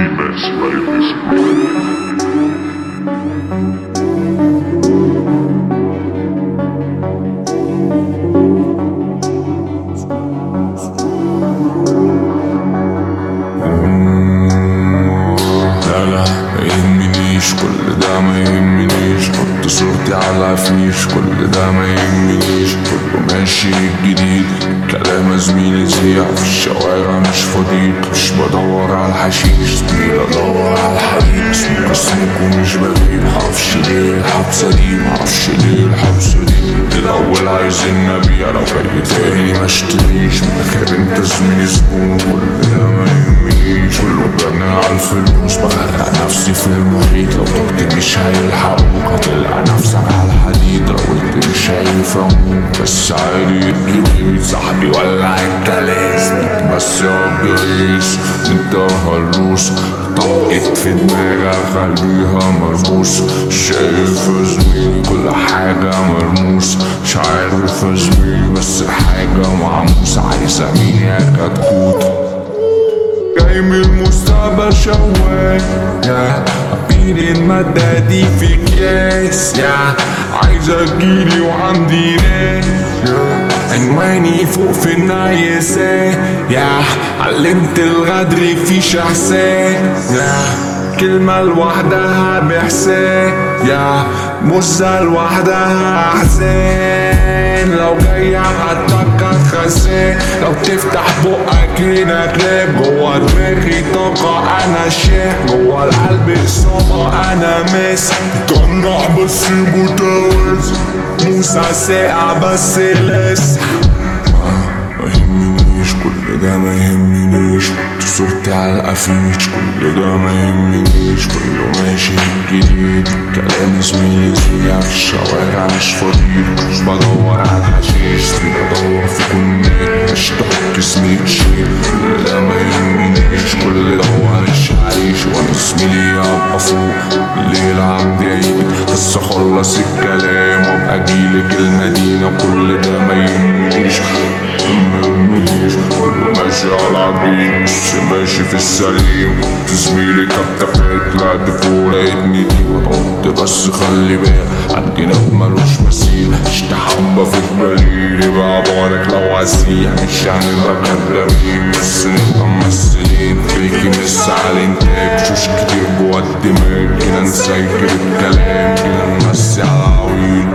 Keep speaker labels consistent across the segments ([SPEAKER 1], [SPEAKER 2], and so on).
[SPEAKER 1] T-Max, right? This
[SPEAKER 2] لا لا ما يهمنيش كل ده ما يهمنيش حط صورتي على فيش كل ده ما يهمنيش كله ماشي جديد كلام زميلي زيع في الشوارع مش فضيل مش بدور على الحشيش زميل ادور على الحديد اسمه كسمك ومش بديل معرفش ليه الحبسة دي معرفش ليه الحبسة دي الاول عايزين نبيع لو جاي تاني ما اشتريش من غير انت زميلي زبون كل ده ما يهمنيش كله بنى على الفلوس بغرق نفسي في المحيط لو قلت مش هيلحقوك هتلقى نفسك على الحديد لو قلت مش هيفهموك بس عادي تجيب صاحبي ولا انت لازم بس يا بريس انت هلوس طقت في دماغك خليها مربوسة شايف يا زميلي كل حاجة مرموسة مش عارف يا زميلي بس الحاجة معموسة عايزة مين يا كتكوت جاي من المستقبل شواك يا بين المادة دي في كيس يا عايز اجيلي وعندي ناس يا عنواني فوق في النايسات يا علمت الغدر في شحسان يا كلمة لوحدها بإحسان يا مزة لوحدها أحزان لو جاي هتفكر خسان لو تفتح بقك هنا كلاب جوا دماغي طاقة أنا شاك جوا القلب إصابة أنا ماسك طنع بس متوازن موسى ساقع بس لسه ما يهمنيش كل ده ما يهمنيش حط صورتي على الافيش كل ده ما يهمنيش كله ماشي جديد كلام زميلي زيع في الشوارع مش فضيل مش بدور على الحشيش بدور في كل مش تحط اسمي تشيل كل ده ما يهمنيش كل ده هو مش عايش وانا زميلي ابقى فوق الليل عندي عيد بس اخلص الكلام وابقى اجيلك المدينة كل ده ما يهمنيش مهمنيش كله ماشي على عبيد بس ماشي في السليم كنت زميلي كتفات طلعت فوق لقيتني دي وقلت بس خلي بالك عندي نوم ملوش مثيل اشتحبة في الدليل يبقى بارك لو عسيح مش هنبقى كدابين بس نبقى ممثلين فيكي مش على الانتاج شوش كتير جوا الدماغ كده نسجل الكلام كده نمسي على العويل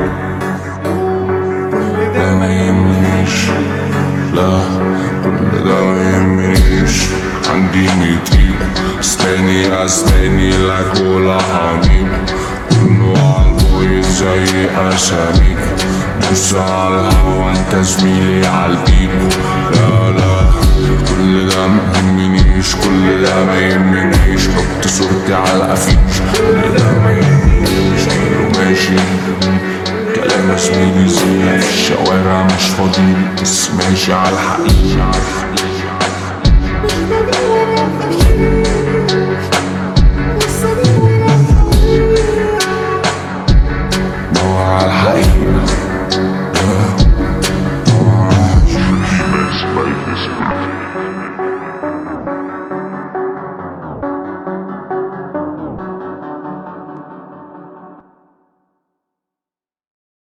[SPEAKER 2] ده ما يهمنيش لا كل ده ما يهمنيش عندي ميتين استني استني لك ولا حبيب كله عالبوي زي اساميك بص على الهوا انت زميلي عالبيب لا لا كل ده ما يهمنيش كل ده ما يهمنيش حط صورتي على الافيش كل ده ما يهمنيش كله ماشي كلام زميلي زي في الشوارع مش فاضي بس ماشي على الحقيقة